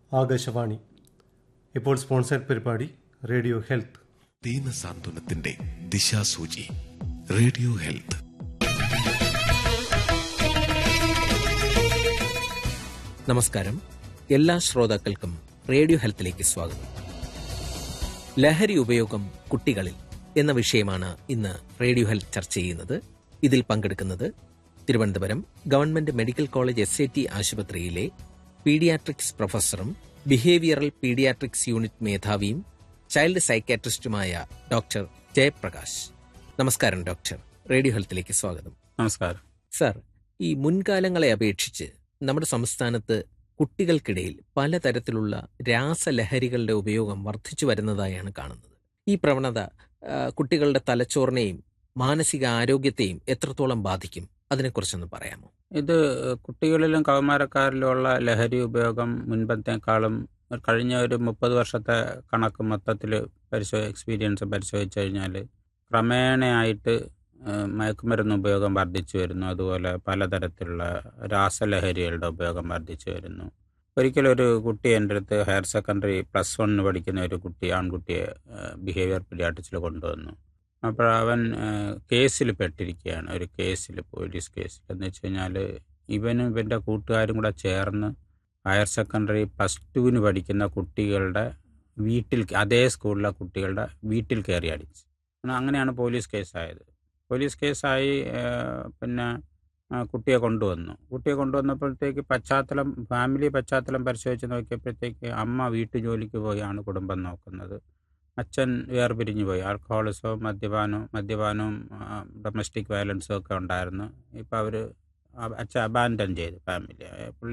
ആകാശവാണി ഇപ്പോൾ സ്പോൺസേഡ് പരിപാടി radio health ദീനസാന്ത്വനത്തിന്റെ ദിശാസൂചി റേഡിയോ ഹെൽത്ത് നമസ്കാരം എല്ലാ ശ്രോതാക്കൾക്കും റേഡിയോ ഹെൽത്തിലേക്ക് സ്വാഗതം ലഹരി ഉപയോഗം കുട്ടികളിൽ എന്ന വിഷയമാണ് ഇന്ന് റേഡിയോ ഹെൽത്ത് ചർച്ച ചെയ്യുന്നത് ഇതിൽ പങ്കെടുക്കുന്നത് Thiruvananthapuram government medical college S I T ആശുപത്രിയിലെ പീഡിയാട്രിക്സ് പ്രൊഫസറും ബിഹേവിയറൽ പീഡിയാട്രിക്സ് യൂണിറ്റ് മേധാവിയും ചൈൽഡ് സൈക്കാട്രിസ്റ്റുമായ ഡോക്ടർ ജയപ്രകാശ് നമസ്കാരം ഡോക്ടർ റേഡിയോ ഹെൽത്തിലേക്ക് സ്വാഗതം നമസ്കാരം സർ ഈ മുൻകാലങ്ങളെ അപേക്ഷിച്ച് നമ്മുടെ സംസ്ഥാനത്ത് കുട്ടികൾക്കിടയിൽ പലതരത്തിലുള്ള രാസലഹരികളുടെ ഉപയോഗം വർദ്ധിച്ചു വരുന്നതായാണ് കാണുന്നത് ഈ പ്രവണത ആ, കുട്ടികളുടെ തലച്ചോറിനെയും മാനസിക ആരോഗ്യത്തെയും എത്രത്തോളം ബാധിക്കും അതിനെക്കുറിച്ചൊന്ന് പറയാമോ ഇത് കുട്ടികളിലും കൗമാരക്കാരിലുമുള്ള ലഹരി ഉപയോഗം മുൻപത്തേക്കാളും കഴിഞ്ഞ ഒരു മുപ്പത് വർഷത്തെ കണക്ക് മൊത്തത്തിൽ പരിശോ എക്സ്പീരിയൻസ് പരിശോധിച്ച് കഴിഞ്ഞാൽ ക്രമേണയായിട്ട് ഏഹ്, മയക്കുമരുന്ന് ഉപയോഗം വർദ്ധിച്ചു വരുന്നു അതുപോലെ പലതരത്തിലുള്ള രാസലഹരികളുടെ ഉപയോഗം വർദ്ധിച്ചു വരുന്നു ഒരിക്കലും ഒരു കുട്ടി എൻ്റെ അടുത്ത് ഹയർ സെക്കൻഡറി പ്ലസ് വണ്ണിന് പഠിക്കുന്ന ഒരു കുട്ടി ആൺകുട്ടിയെ ബിഹേവിയർ പീഡിയാട്രിക്സിൽ കൊണ്ടുവന്നു അപ്പോൾ അവൻ കേസിൽ പെട്ടിരിക്കുകയാണ് ഒരു കേസിൽ പോലീസ് കേസിൽ എന്ന് വെച്ച് കഴിഞ്ഞാൽ ഇവനും ഇവൻ്റെ കൂട്ടുകാരും കൂടെ ചേർന്ന് ഹയർ സെക്കൻഡറി പ്ലസ് ടുവിന് പഠിക്കുന്ന കുട്ടികളുടെ വീട്ടിൽ അതേ സ്കൂളിലെ കുട്ടികളുടെ വീട്ടിൽ കയറി അടിച്ചു അങ്ങനെ- അങ്ങനെയാണ് പോലീസ് കേസായത് പോലീസ് കേസായി ഏഹ്, പിന്നെ ആ, കുട്ടിയെ കൊണ്ടുവന്നു കുട്ടിയെ കൊണ്ടുവന്നപ്പോഴത്തേക്ക് പശ്ചാത്തലം ഫാമിലി പശ്ചാത്തലം പരിശോധിച്ച് നോക്കിയപ്പോഴത്തേക്ക് അമ്മ വീട്ടു ജോലിക്ക് പോയാണ് കുടുംബം നോക്കുന്നത് അച്ഛൻ വേർപിരിഞ്ഞു പോയി ആൽക്കഹോളിസവും മദ്യപാനവും മദ്യപാനവും ഡൊമസ്റ്റിക് വയലൻസും ഒക്കെ ഉണ്ടായിരുന്നു ഇപ്പോൾ അവർ അച്ഛൻ അബാൻഡൻ ചെയ്തു ഫാമിലി പുള്ളി